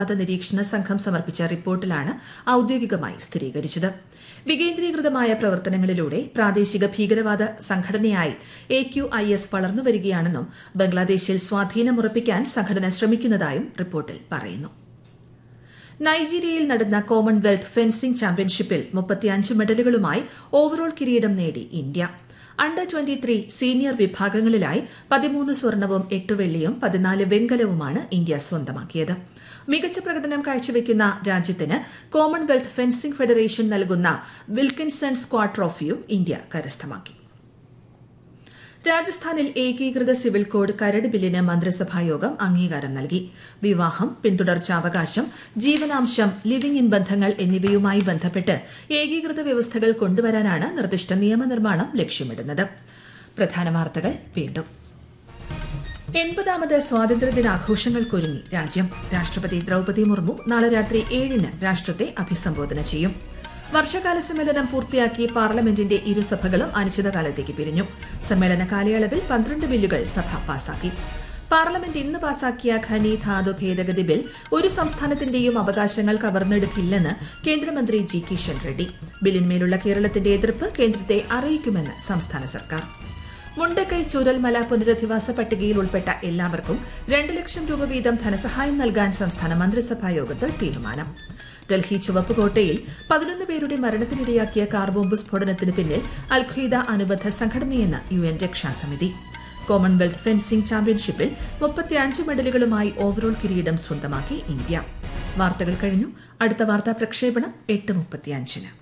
തീവ്രവാദ നിരീക്ഷണ സംഘം സമർപ്പിച്ച റിപ്പോർട്ടിലാണ് ഔദ്യോഗികമായി സ്ഥിരീകരിച്ചത് വികേന്ദ്രീകൃതമായ പ്രവർത്തനങ്ങളിലൂടെ പ്രാദേശിക ഭീകരവാദ സംഘടനയായി എ ക്യു ഐ എസ് വളർന്നുവരികയാണെന്നും ബംഗ്ലാദേശിൽ സ്വാധീനമുറപ്പിക്കാൻ സംഘടന ശ്രമിക്കുന്നതായും റിപ്പോർട്ടിൽ പറയുന്നു നൈജീരിയയിൽ നടന്ന കോമൺവെൽത്ത് ഫെൻസിംഗ് ചാമ്പ്യൻഷിപ്പിൽ മുപ്പത്തിയഞ്ച് മെഡലുകളുമായി ഓവറോൾ കിരീടം നേടി India under twenty three senior വിഭാഗങ്ങളിലായി പതിമൂന്ന് സ്വർണവും എട്ട് വെള്ളിയും പതിനാല് വെങ്കലവുമാണ് ഇന്ത്യ സ്വന്തമാക്കിയത് മികച്ച പ്രകടനം കാഴ്ചവെക്കുന്ന രാജ്യത്തിന് കോമൺവെൽത്ത് ഫെൻസിംഗ് ഫെഡറേഷൻ നൽകുന്ന വിൽക്കിൻസൺ സ്ക്വാഡ് ട്രോഫിയും ഇന്ത്യ കരസ്ഥമാക്കി രാജസ്ഥാനിൽ ഏകീകൃത സിവിൽ കോഡ് കരട് ബില്ലിന് മന്ത്രിസഭായോഗം അംഗീകാരം നൽകി വിവാഹം പിന്തുടർച്ചാവകാശം ജീവനാംശം ലിവിംഗ് ഇൻ ബന്ധങ്ങൾ എന്നിവയുമായി ബന്ധപ്പെട്ട് ഏകീകൃത വ്യവസ്ഥകൾ കൊണ്ടുവരാനാണ് നിർദ്ദിഷ്ട നിയമനിർമ്മാണം ലക്ഷ്യമിടുന്നത് പ്രധാന വാർത്തകൾ വീണ്ടും എൺപതാമത് സ്വാതന്ത്ര്യദിനാഘോഷങ്ങൾക്കൊരുങ്ങി രാജ്യം രാഷ്ട്രപതി ദ്രൌപതി മുർമു നാളെ രാത്രി ഏഴിന് രാഷ്ട്രത്തെ അഭിസംബോധന ചെയ്യും വർഷകാല സമ്മേളനം പൂർത്തിയാക്കി പാർലമെന്റിന്റെ ഇരുസഭകളും അനിശ്ചിതകാലത്തേക്ക് പിരിഞ്ഞു സമ്മേളന കാലയളവിൽ പന്ത്രണ്ട് ബില്ലുകൾ സഭ പാസാക്കി പാർലമെന്റ് ഇന്ന് പാസാക്കിയ ഖനി ധാതു ഭേദഗതി ബിൽ ഒരു സംസ്ഥാനത്തിന്റെയും അവകാശങ്ങൾ കവർന്നെടുക്കില്ലെന്ന് കേന്ദ്രമന്ത്രി ജി കിഷൻ റെഡ്ഡി ബില്ലിന്മേലുള്ള കേരളത്തിന്റെ എതിർപ്പ് കേന്ദ്രത്തെ അറിയിക്കുമെന്ന് സംസ്ഥാന സർക്കാർ മുണ്ടക്കൈ ചൂരൽമല പുനരധിവാസ പട്ടികയിൽ ഉൾപ്പെട്ട എല്ലാവർക്കും രണ്ട് ലക്ഷം രൂപ വീതം ധനസഹായം നൽകാൻ സംസ്ഥാന മന്ത്രിസഭാ യോഗത്തിൽ തീരുമാനം ഡൽഹി ചുവപ്പുകോട്ടയിൽ പതിനൊന്ന് പേരുടെ മരണത്തിനിടയാക്കിയ കാർ ബോംബ് സ്ഫോടനത്തിന് പിന്നിൽ അൽഖ്വയ്ദ അനുബന്ധ സംഘടനയെന്ന് യു എൻ രക്ഷാസമിതി കോമൺവെൽത്ത് ഫെൻസിംഗ് ചാമ്പ്യൻഷിപ്പിൽ മുപ്പത്തിയഞ്ച് മെഡലുകളുമായി ഓവറോൾ കിരീടം സ്വന്തമാക്കി ഇന്ത്യ വാർത്തകൾ കഴിഞ്ഞു അടുത്ത വാർത്താ പ്രക്ഷേപണം എട്ട് മുപ്പത്തിയഞ്ചിന്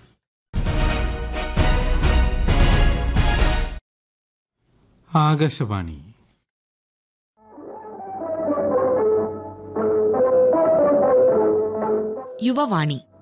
ആകാശവാണി യുവവാണി